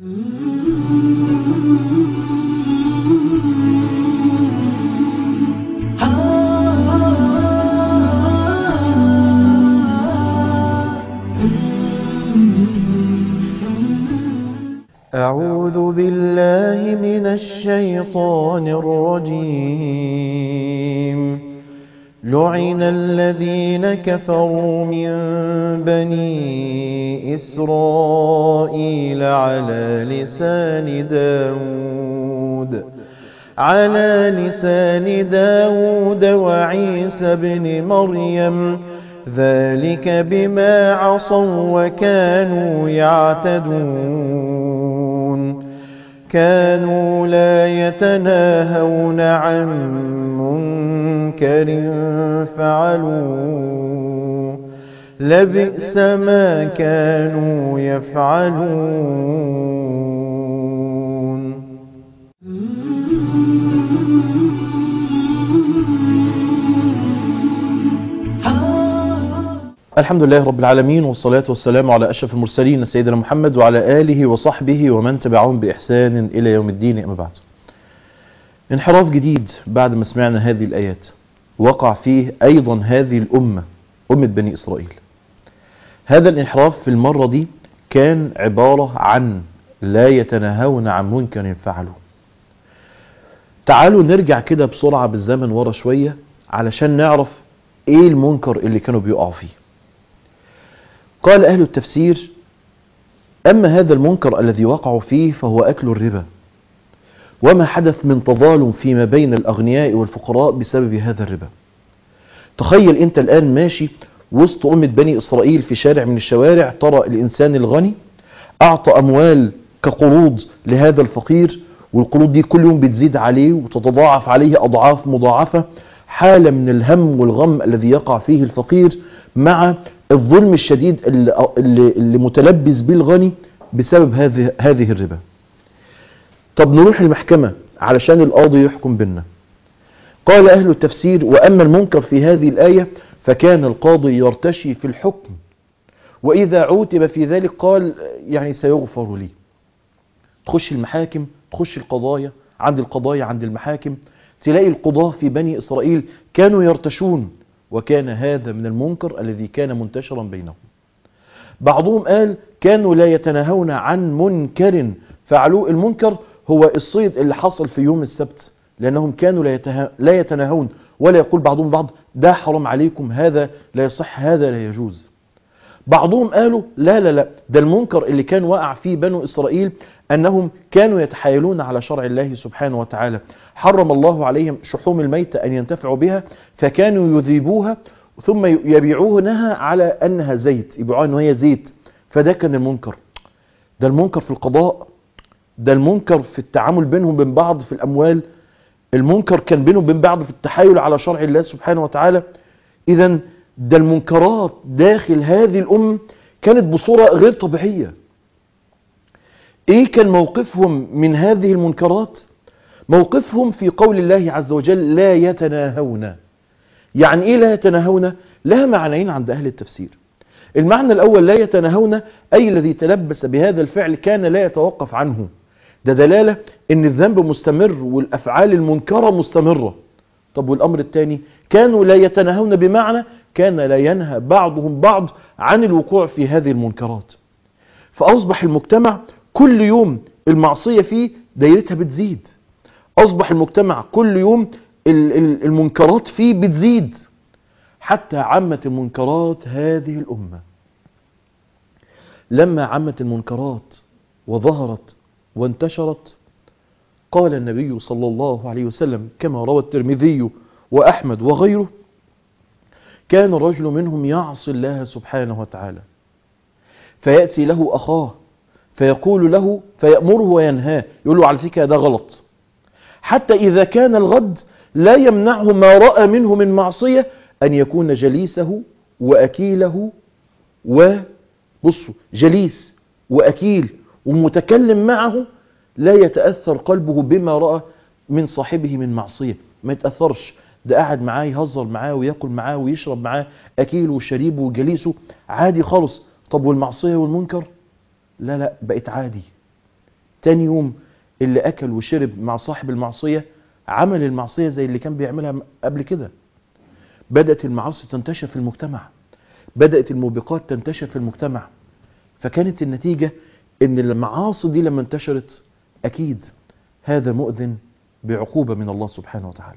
أعوذ بالله من الشيطان الرجيم لعن الذين كفروا من بني إسرائيل على لسان داود على لسان داود وعيسى بن مريم ذلك بما عصوا وكانوا يعتدون كانوا لا يتناهون عن منكر فعلوا لبئس ما كانوا يفعلون الحمد لله رب العالمين والصلاة والسلام على أشرف المرسلين سيدنا محمد وعلى آله وصحبه ومن تبعهم بإحسان إلى يوم الدين أما بعد انحراف جديد بعد ما سمعنا هذه الآيات وقع فيه أيضا هذه الأمة أمة بني إسرائيل هذا الانحراف في المرة دي كان عبارة عن لا يتناهون عن منكر فعلوا تعالوا نرجع كده بسرعة بالزمن ورا شوية علشان نعرف ايه المنكر اللي كانوا بيقعوا فيه قال أهل التفسير أما هذا المنكر الذي وقعوا فيه فهو أكل الربا وما حدث من تظالم فيما بين الأغنياء والفقراء بسبب هذا الربا تخيل أنت الآن ماشي وسط أمة بني إسرائيل في شارع من الشوارع ترى الإنسان الغني أعطى أموال كقروض لهذا الفقير والقروض دي كل يوم بتزيد عليه وتتضاعف عليه أضعاف مضاعفة حالة من الهم والغم الذي يقع فيه الفقير مع الظلم الشديد اللي, اللي, اللي متلبس به الغني بسبب هذه هذه الربا طب نروح المحكمة علشان القاضي يحكم بينا قال أهل التفسير وأما المنكر في هذه الآية فكان القاضي يرتشي في الحكم وإذا عوتب في ذلك قال يعني سيغفر لي تخش المحاكم تخش القضايا عند القضايا عند المحاكم تلاقي القضاة في بني إسرائيل كانوا يرتشون وكان هذا من المنكر الذي كان منتشرا بينهم بعضهم قال كانوا لا يتناهون عن منكر فعلوه المنكر هو الصيد اللي حصل في يوم السبت لأنهم كانوا لا, يتها... لا يتناهون ولا يقول بعضهم بعض ده حرام عليكم هذا لا يصح هذا لا يجوز بعضهم قالوا لا لا لا ده المنكر اللي كان وقع فيه بنو إسرائيل أنهم كانوا يتحايلون على شرع الله سبحانه وتعالى حرم الله عليهم شحوم الميتة أن ينتفعوا بها فكانوا يذيبوها ثم يبيعونها على أنها زيت يبيعوها أنها هي زيت فده كان المنكر ده المنكر في القضاء ده المنكر في التعامل بينهم بين بعض في الأموال المنكر كان بينهم بين بعض في التحايل على شرع الله سبحانه وتعالى إذا ده المنكرات داخل هذه الأم كانت بصورة غير طبيعية ايه كان موقفهم من هذه المنكرات موقفهم في قول الله عز وجل لا يتناهون يعني ايه لا يتناهون لها معنيين عند اهل التفسير المعنى الاول لا يتناهون اي الذي تلبس بهذا الفعل كان لا يتوقف عنه ده دلالة ان الذنب مستمر والافعال المنكرة مستمرة طب والامر الثاني كانوا لا يتناهون بمعنى كان لا ينهى بعضهم بعض عن الوقوع في هذه المنكرات فاصبح المجتمع كل يوم المعصية فيه دايرتها بتزيد أصبح المجتمع كل يوم المنكرات فيه بتزيد حتى عمت المنكرات هذه الأمة لما عمت المنكرات وظهرت وانتشرت قال النبي صلى الله عليه وسلم كما روى الترمذي وأحمد وغيره كان رجل منهم يعصي الله سبحانه وتعالى فيأتي له أخاه فيقول له فيأمره وينهاه يقول له على فكرة ده غلط حتى إذا كان الغد لا يمنعه ما رأى منه من معصية أن يكون جليسه وأكيله وبصوا جليس وأكيل ومتكلم معه لا يتأثر قلبه بما رأى من صاحبه من معصية ما يتأثرش ده قاعد معاه يهزر معاه ويأكل معاه ويشرب معاه أكيله وشريبه وجليسه عادي خالص طب والمعصية والمنكر لا لا بقت عادي تاني يوم اللي أكل وشرب مع صاحب المعصية عمل المعصية زي اللي كان بيعملها قبل كده بدأت المعاصي تنتشر في المجتمع بدأت الموبقات تنتشر في المجتمع فكانت النتيجة ان المعاصي دي لما انتشرت اكيد هذا مؤذن بعقوبة من الله سبحانه وتعالى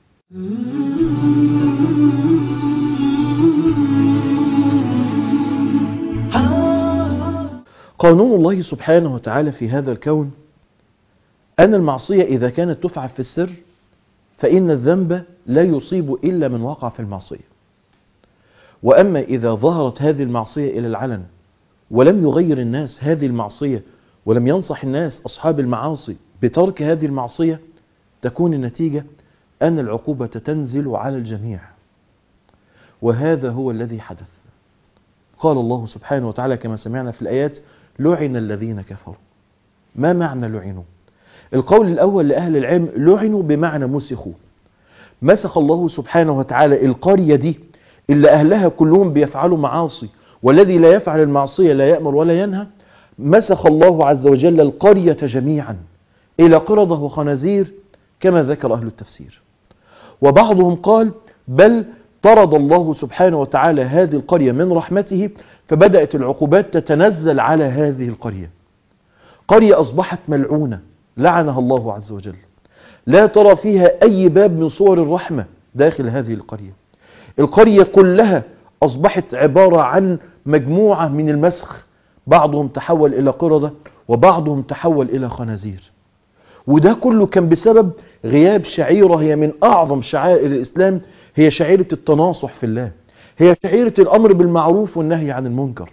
قانون الله سبحانه وتعالى في هذا الكون أن المعصية إذا كانت تفعل في السر فإن الذنب لا يصيب إلا من وقع في المعصية وأما إذا ظهرت هذه المعصية إلى العلن ولم يغير الناس هذه المعصية ولم ينصح الناس أصحاب المعاصي بترك هذه المعصية تكون النتيجة أن العقوبة تنزل على الجميع وهذا هو الذي حدث قال الله سبحانه وتعالى كما سمعنا في الآيات لعن الذين كفروا ما معنى لعنوا القول الأول لأهل العلم لعنوا بمعنى مسخوا مسخ الله سبحانه وتعالى القرية دي اللي أهلها كلهم بيفعلوا معاصي والذي لا يفعل المعصية لا يأمر ولا ينهى مسخ الله عز وجل القرية جميعا إلى قردة وخنازير كما ذكر أهل التفسير وبعضهم قال بل طرد الله سبحانه وتعالى هذه القرية من رحمته فبدأت العقوبات تتنزل على هذه القرية قرية أصبحت ملعونة لعنها الله عز وجل لا ترى فيها أي باب من صور الرحمة داخل هذه القرية القرية كلها أصبحت عبارة عن مجموعة من المسخ بعضهم تحول إلى قردة وبعضهم تحول إلى خنازير وده كله كان بسبب غياب شعيرة هي من أعظم شعائر الإسلام هي شعيرة التناصح في الله هي شعيرة الأمر بالمعروف والنهي عن المنكر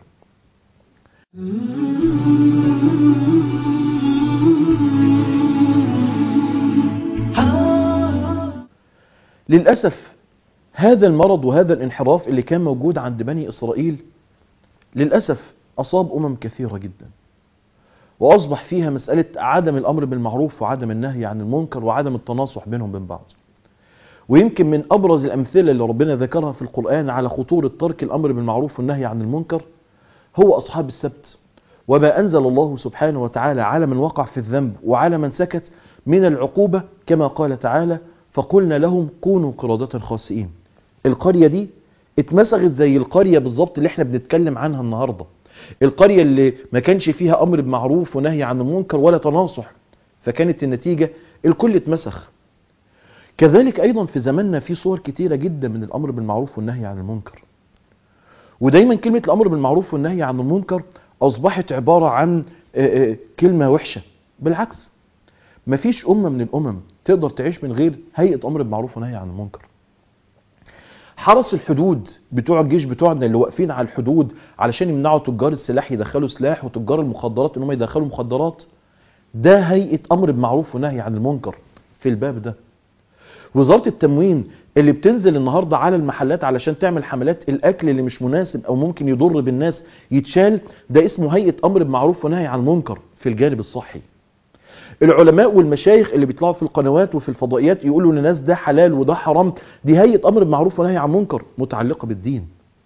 للأسف هذا المرض وهذا الانحراف اللي كان موجود عند بني إسرائيل للأسف أصاب أمم كثيرة جدا وأصبح فيها مسألة عدم الأمر بالمعروف وعدم النهي عن المنكر وعدم التناصح بينهم وبين بعض ويمكن من أبرز الأمثلة اللي ربنا ذكرها في القرآن على خطورة ترك الأمر بالمعروف والنهي عن المنكر هو أصحاب السبت وما أنزل الله سبحانه وتعالى على من وقع في الذنب وعلى من سكت من العقوبة كما قال تعالى فقلنا لهم كونوا قردة خاسئين القرية دي اتمسغت زي القرية بالظبط اللي احنا بنتكلم عنها النهاردة القرية اللي ما كانش فيها أمر بمعروف ونهي عن المنكر ولا تناصح فكانت النتيجة الكل اتمسخ كذلك أيضا في زماننا في صور كتيرة جدا من الأمر بالمعروف والنهي عن المنكر ودايما كلمة الأمر بالمعروف والنهي عن المنكر أصبحت عبارة عن كلمة وحشة بالعكس مفيش أمة من الأمم تقدر تعيش من غير هيئة أمر بالمعروف ونهي عن المنكر حرس الحدود بتوع الجيش بتوعنا اللي واقفين على الحدود علشان يمنعوا تجار السلاح يدخلوا سلاح وتجار المخدرات ان هم يدخلوا مخدرات ده هيئة امر بمعروف ونهي عن المنكر في الباب ده وزارة التموين اللي بتنزل النهاردة على المحلات علشان تعمل حملات الاكل اللي مش مناسب او ممكن يضر بالناس يتشال ده اسمه هيئة امر بمعروف ونهي عن المنكر في الجانب الصحي العلماء والمشايخ اللي بيطلعوا في القنوات وفي الفضائيات يقولوا للناس ده حلال وده حرام دي هيئة امر بمعروف ونهي عن منكر متعلقة بالدين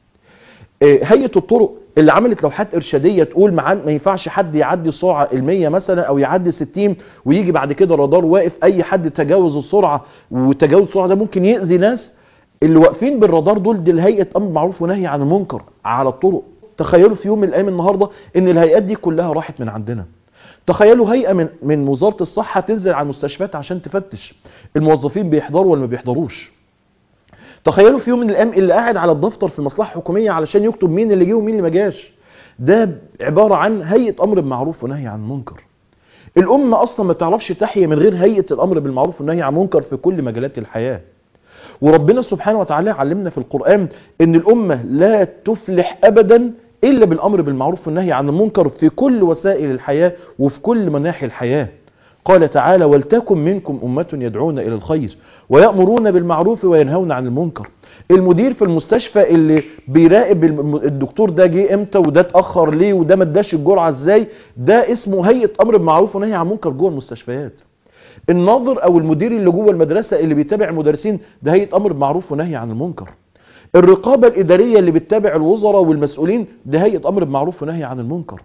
هيئة الطرق اللي عملت لوحات ارشادية تقول ما ينفعش حد يعدي السرعة المية مثلا او يعدي 60 ويجي بعد كده الرادار واقف اي حد تجاوز السرعة وتجاوز السرعة ده ممكن يأذي ناس اللي واقفين بالرادار دول دي الهيئة امر معروف ونهي عن المنكر على الطرق تخيلوا في يوم من الايام النهاردة ان الهيئات دي كلها راحت من عندنا تخيلوا هيئة من من وزارة الصحة تنزل على المستشفيات عشان تفتش الموظفين بيحضروا ولا ما بيحضروش تخيلوا في يوم من الايام اللي قاعد على الدفتر في المصلحة الحكومية علشان يكتب مين اللي جه ومين اللي ما جاش ده عبارة عن هيئة امر بالمعروف ونهي عن المنكر الامة اصلا ما تعرفش تحيا من غير هيئة الامر بالمعروف والنهي عن المنكر في كل مجالات الحياة وربنا سبحانه وتعالى علمنا في القرآن ان الامة لا تفلح ابدا إلا بالأمر بالمعروف والنهي عن المنكر في كل وسائل الحياة وفي كل مناحي الحياة قال تعالى ولتكن منكم أمة يدعون إلى الخير ويأمرون بالمعروف وينهون عن المنكر المدير في المستشفى اللي بيراقب الدكتور ده جه امتى وده اتأخر ليه وده ما اداش الجرعة ازاي ده اسمه هيئة أمر بالمعروف ونهي عن المنكر جوه المستشفيات الناظر او المدير اللي جوه المدرسة اللي بيتابع المدرسين ده هيئة أمر بالمعروف ونهي عن المنكر الرقابة الإدارية اللي بتتابع الوزراء والمسؤولين ده هيئة أمر بمعروف ونهي عن المنكر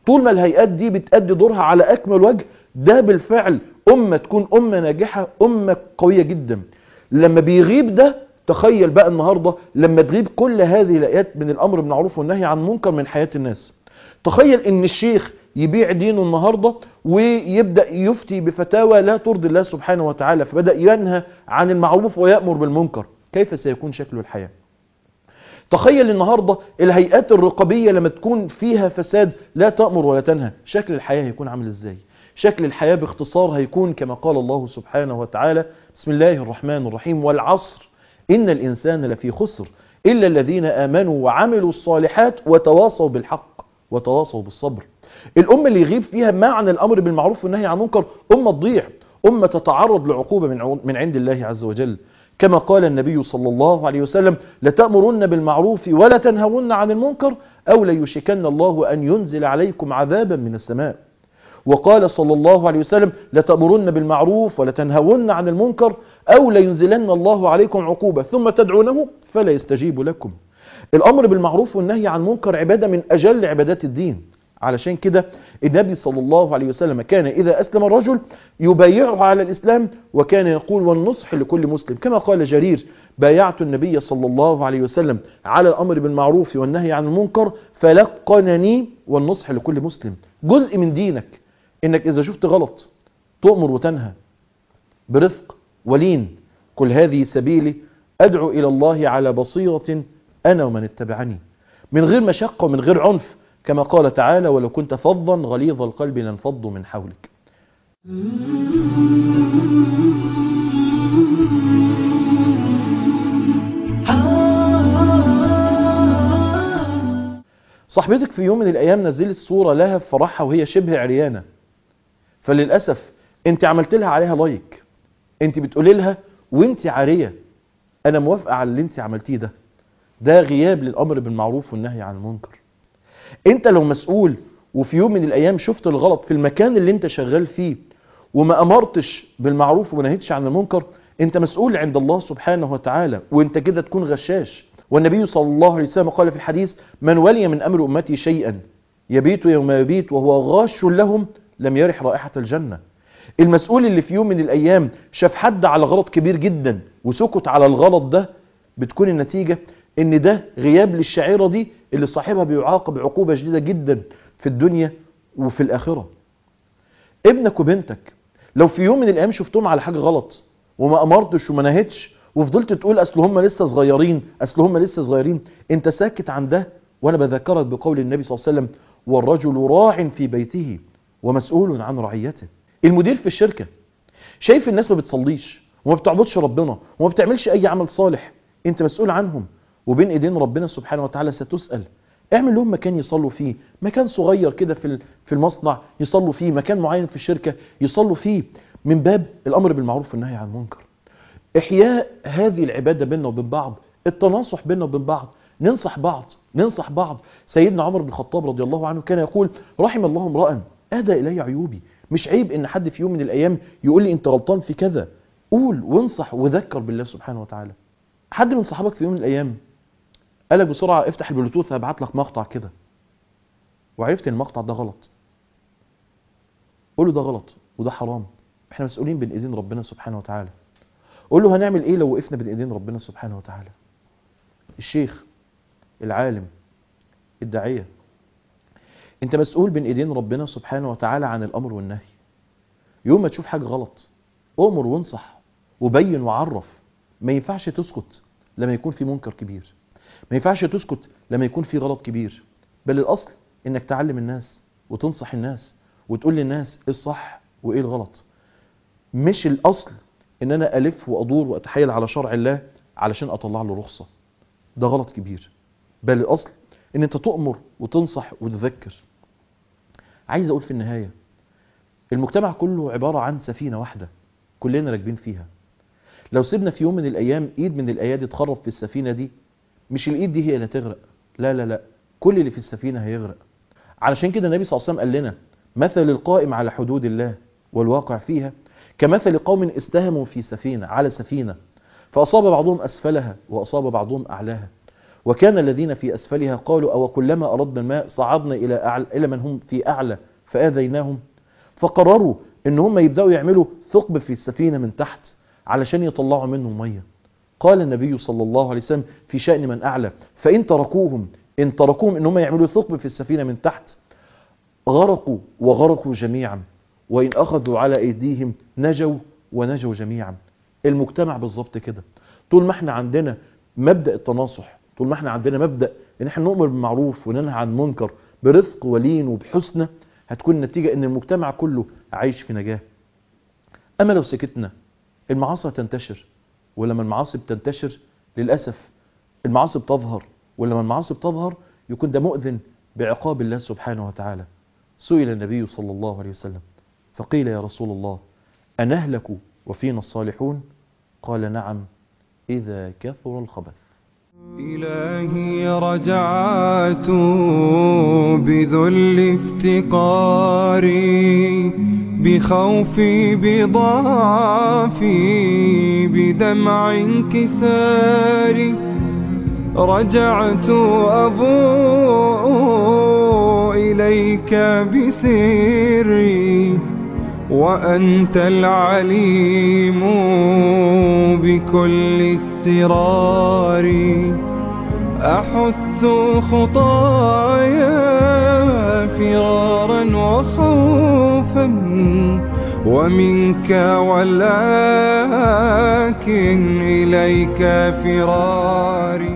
طول ما الهيئات دي بتأدي دورها على أكمل وجه ده بالفعل أمة تكون أمة ناجحة أمة قوية جدا لما بيغيب ده تخيل بقى النهاردة لما تغيب كل هذه الآيات من الأمر بالمعروف والنهي عن منكر من حياة الناس تخيل ان الشيخ يبيع دينه النهاردة ويبدأ يفتي بفتاوى لا ترضي الله سبحانه وتعالى فبدأ ينهى عن المعروف ويأمر بالمنكر كيف سيكون شكل الحياة تخيل النهاردة الهيئات الرقابية لما تكون فيها فساد لا تأمر ولا تنهى شكل الحياة هيكون عامل ازاي شكل الحياة باختصار هيكون كما قال الله سبحانه وتعالى بسم الله الرحمن الرحيم والعصر إن الإنسان لفي خسر إلا الذين آمنوا وعملوا الصالحات وتواصوا بالحق وتواصوا بالصبر الأمة اللي يغيب فيها معنى الأمر بالمعروف والنهي عن المنكر أمة تضيع أمة تتعرض لعقوبة من من عند الله عز وجل كما قال النبي صلى الله عليه وسلم لتأمرن بالمعروف ولا تنهون عن المنكر أو ليشكن الله أن ينزل عليكم عذابا من السماء وقال صلى الله عليه وسلم لتأمرن بالمعروف ولا تنهون عن المنكر أو لينزلن الله عليكم عقوبة ثم تدعونه فلا يستجيب لكم الأمر بالمعروف والنهي عن المنكر عبادة من أجل عبادات الدين علشان كده النبي صلى الله عليه وسلم كان إذا أسلم الرجل يبايعه على الإسلام وكان يقول والنصح لكل مسلم كما قال جرير بايعت النبي صلى الله عليه وسلم على الأمر بالمعروف والنهي عن المنكر فلقنني والنصح لكل مسلم جزء من دينك إنك إذا شفت غلط تؤمر وتنهى برفق ولين قل هذه سبيلي أدعو إلى الله على بصيرة أنا ومن اتبعني من غير مشقة ومن غير عنف كما قال تعالى ولو كنت فظا غليظ القلب لانفضوا من حولك صاحبتك في يوم من الأيام نزلت صورة لها في فرحها وهي شبه عريانة فللأسف انت عملت لها عليها لايك انت بتقولي لها وانت عارية انا موافقة على اللي انت عملتيه ده ده غياب للأمر بالمعروف والنهي عن المنكر انت لو مسؤول وفي يوم من الأيام شفت الغلط في المكان اللي انت شغال فيه وما أمرتش بالمعروف وما نهيتش عن المنكر انت مسؤول عند الله سبحانه وتعالى وانت كده تكون غشاش والنبي صلى الله عليه وسلم قال في الحديث من ولي من أمر أمتي شيئا يبيت يوم يبيت وهو غاش لهم لم يرح رائحة الجنة المسؤول اللي في يوم من الأيام شاف حد على غلط كبير جدا وسكت على الغلط ده بتكون النتيجة ان ده غياب للشعيرة دي اللي صاحبها بيعاقب عقوبة شديدة جدا في الدنيا وفي الآخرة ابنك وبنتك لو في يوم من الأيام شفتهم على حاجة غلط وما أمرتش وما نهتش وفضلت تقول أصل هم لسه صغيرين أصل هم لسه صغيرين انت ساكت عن ده وأنا بذكرك بقول النبي صلى الله عليه وسلم والرجل راع في بيته ومسؤول عن رعيته المدير في الشركة شايف الناس ما بتصليش وما بتعبدش ربنا وما بتعملش أي عمل صالح انت مسؤول عنهم وبين ايدين ربنا سبحانه وتعالى ستسأل اعمل لهم مكان يصلوا فيه مكان صغير كده في في المصنع يصلوا فيه مكان معين في الشركة يصلوا فيه من باب الأمر بالمعروف والنهي عن المنكر إحياء هذه العبادة بيننا وبين بعض التناصح بيننا وبين بعض ننصح بعض ننصح بعض سيدنا عمر بن الخطاب رضي الله عنه كان يقول رحم الله امرأ أهدى إلي عيوبي مش عيب إن حد في يوم من الأيام يقول لي أنت غلطان في كذا قول وانصح وذكر بالله سبحانه وتعالى حد من صحابك في يوم من الأيام قالك بسرعة افتح البلوتوث هبعت لك مقطع كده وعرفت ان المقطع ده غلط قول له ده غلط وده حرام احنا مسؤولين بين ايدين ربنا سبحانه وتعالى قول له هنعمل ايه لو وقفنا بين ايدين ربنا سبحانه وتعالى الشيخ العالم الداعية انت مسؤول بين ايدين ربنا سبحانه وتعالى عن الامر والنهي يوم ما تشوف حاجة غلط امر وانصح وبين وعرف ما ينفعش تسكت لما يكون في منكر كبير ما ينفعش تسكت لما يكون في غلط كبير بل الأصل إنك تعلم الناس وتنصح الناس وتقول للناس إيه الصح وإيه الغلط مش الأصل إن أنا ألف وأدور وأتحايل على شرع الله علشان أطلع له رخصة ده غلط كبير بل الأصل إن أنت تؤمر وتنصح وتذكر عايز أقول في النهاية المجتمع كله عبارة عن سفينة واحدة كلنا راكبين فيها لو سيبنا في يوم من الأيام إيد من الأيادي تخرب في السفينة دي مش الايد دي هي اللي هتغرق لا لا لا كل اللي في السفينة هيغرق علشان كده النبي صلى الله عليه وسلم قال لنا مثل القائم على حدود الله والواقع فيها كمثل قوم استهموا في سفينة على سفينة فأصاب بعضهم أسفلها وأصاب بعضهم أعلاها وكان الذين في أسفلها قالوا أو كلما أردنا الماء صعدنا إلى, أعلى إلى من هم في أعلى فآذيناهم فقرروا ان هم يبدأوا يعملوا ثقب في السفينة من تحت علشان يطلعوا منه مية قال النبي صلى الله عليه وسلم في شأن من أعلى فإن تركوهم إن تركوهم إن هم يعملوا ثقب في السفينة من تحت غرقوا وغرقوا جميعا وإن أخذوا على أيديهم نجوا ونجوا جميعا المجتمع بالظبط كده طول ما احنا عندنا مبدأ التناصح طول ما احنا عندنا مبدأ ان احنا نؤمر بالمعروف وننهى عن المنكر برفق ولين وبحسنى هتكون النتيجة ان المجتمع كله عايش في نجاة اما لو سكتنا المعاصي هتنتشر ولما المعاصي بتنتشر للأسف المعاصي بتظهر ولما المعاصي بتظهر يكون ده مؤذن بعقاب الله سبحانه وتعالى سئل النبي صلى الله عليه وسلم فقيل يا رسول الله أنهلك وفينا الصالحون قال نعم إذا كثر الخبث إلهي رجعت بذل افتقاري بخوفي بضعفي بدمع انكساري رجعت أبوء إليك بسري وأنت العليم بكل السرار أحث خطايا فرارا وخوفا ومنك ولكن إليك فراري